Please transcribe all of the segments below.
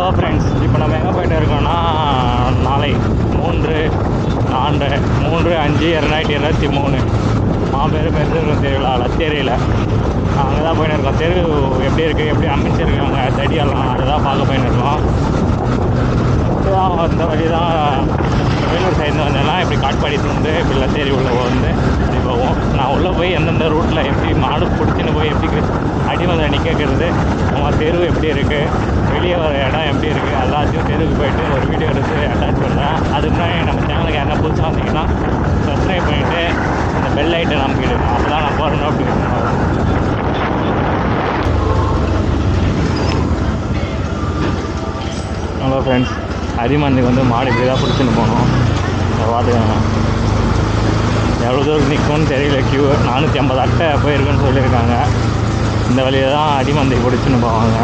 hello friends இப்போ நம்ம எங்கே போயிட்டு இருக்கோம்னா நாளை மூன்று நான்கு மூன்று அஞ்சு இரண்டாயிரத்தி இருபத்தி மூணு மாபெரும் பெருந்திருக்கும் திருவிழா லத்தேரியில் அங்கே தான் போயின்னு இருக்கோம் தெரு எப்படி இருக்குது எப்படி அமைச்சிருக்காங்க செடியெல்லாம் அதை தான் பார்க்க போயின்னு இருக்கோம் இதுதான் இந்த வழி தான் வேலூர் சைடு வந்தேன்னா இப்படி காட்பாடி வந்து இப்படி லத்தேரி உள்ள வந்து இப்படி போவோம் நான் உள்ளே போய் எந்தெந்த ரூட்டில் எப்படி மாடு பிடிச்சின்னு போய் எப்படி அடி வந்து நிற்கிறது நம்ம தெரு எப்படி இருக்குது வெளியே வர இடம் எப்படி இருக்குது எல்லாத்தையும் தெருவுக்கு போயிட்டு ஒரு வீடியோ எடுத்து அட்டாச் பண்ணுறேன் அதுக்கு முன்னாடி நம்ம சேனலுக்கு யாரா புதுசாக வந்தீங்கன்னா சப்ஸ்கிரைப் பண்ணிவிட்டு அந்த பெல் ஐட்டை நமக்கு அப்போ தான் நான் போகிறேன் அப்படின்னு ஹலோ ஃப்ரெண்ட்ஸ் அரிமந்திக்கு வந்து மாடு இப்படி தான் பிடிச்சின்னு போகணும் இந்த பார்த்துக்கோங்க எவ்வளோ தூரம் நிற்கும்னு தெரியல கியூ நானூற்றி ஐம்பது அட்டை போயிருக்குன்னு சொல்லியிருக்காங்க இந்த வழியில் தான் அடிமந்தை பிடிச்சின்னு போவாங்க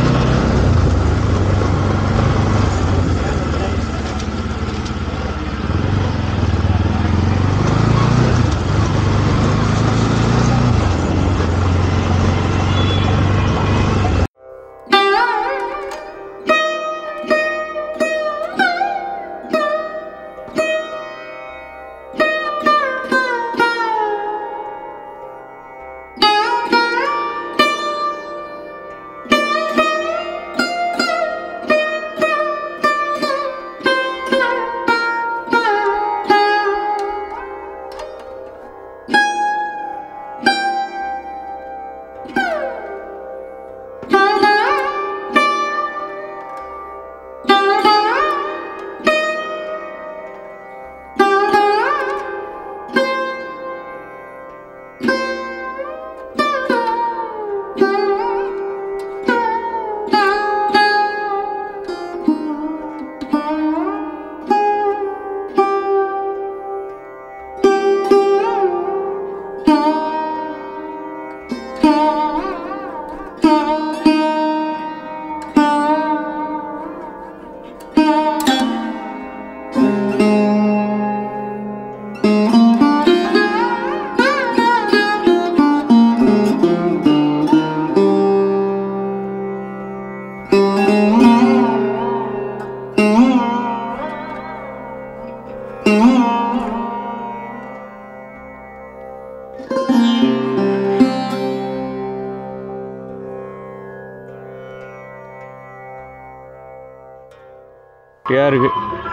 இப்படியா இருக்கு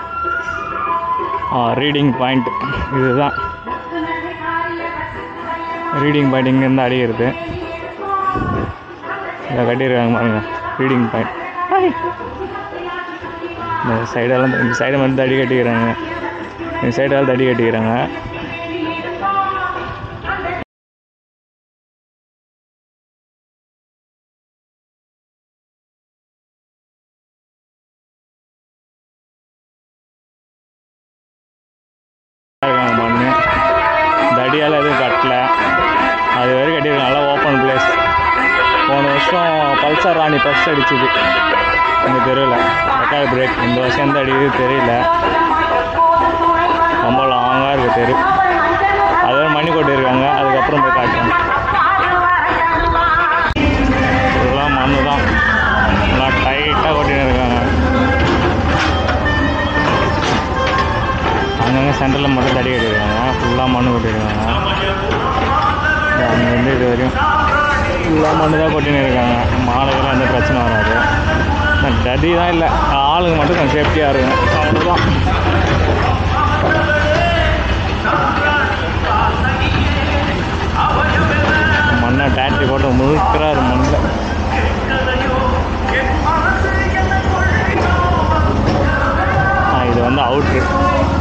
ஆ ரீடிங் பாயிண்ட் இதுதான் ரீடிங் பாயிண்ட் இங்கேருந்து அடிக்கிறது இதை கட்டியிருக்காங்க பாருங்க ரீடிங் பாயிண்ட் இந்த சைடெல்லாம் இந்த சைடை மட்டும் தடி கட்டிக்கிறாங்க இந்த சைடெல்லாம் தடி கட்டிக்கிறாங்க இருக்காங்க மண்ணு தடியால் எதுவும் கட்டல அது வரைக்கும் கட்டியிருக்காங்க நல்லா ஓப்பன் பிளேஸ் போன வருஷம் பல்சர் ராணி ஃபஸ்ட் அடிச்சுது இந்த தெருவில் ரெக்கார்ட் பிரேக் இந்த வருஷம் எந்த அடிக்குது தெரியல ரொம்ப லாங்காக இருக்குது தெரு அது வரை மணி கொட்டியிருக்காங்க அதுக்கப்புறம் போய் காட்டுறாங்க ஃபுல்லாக மண்ணு தான் நல்லா டைட்டாக கொட்டின்னு இருக்காங்க அங்கங்கே சென்டரில் மட்டும் தடி கட்டியிருக்காங்க ஃபுல்லாக மண்ணு கொட்டியிருக்காங்க அங்கேருந்து இது வரையும் ஃபுல்லாக மண்ணு தான் கொட்டின்னு இருக்காங்க மாடுகள்லாம் எந்த பிரச்சனை வராது ஆனால் தடி தான் இல்லை ஆளுங்க மட்டும் கொஞ்சம் சேஃப்டியாக இருக்கும் அவ்வளோதான் மண்ணை டேட்டி போட்டு முழுக்கிறாரு மண்ணில் ஆ இது வந்து அவுட்ரு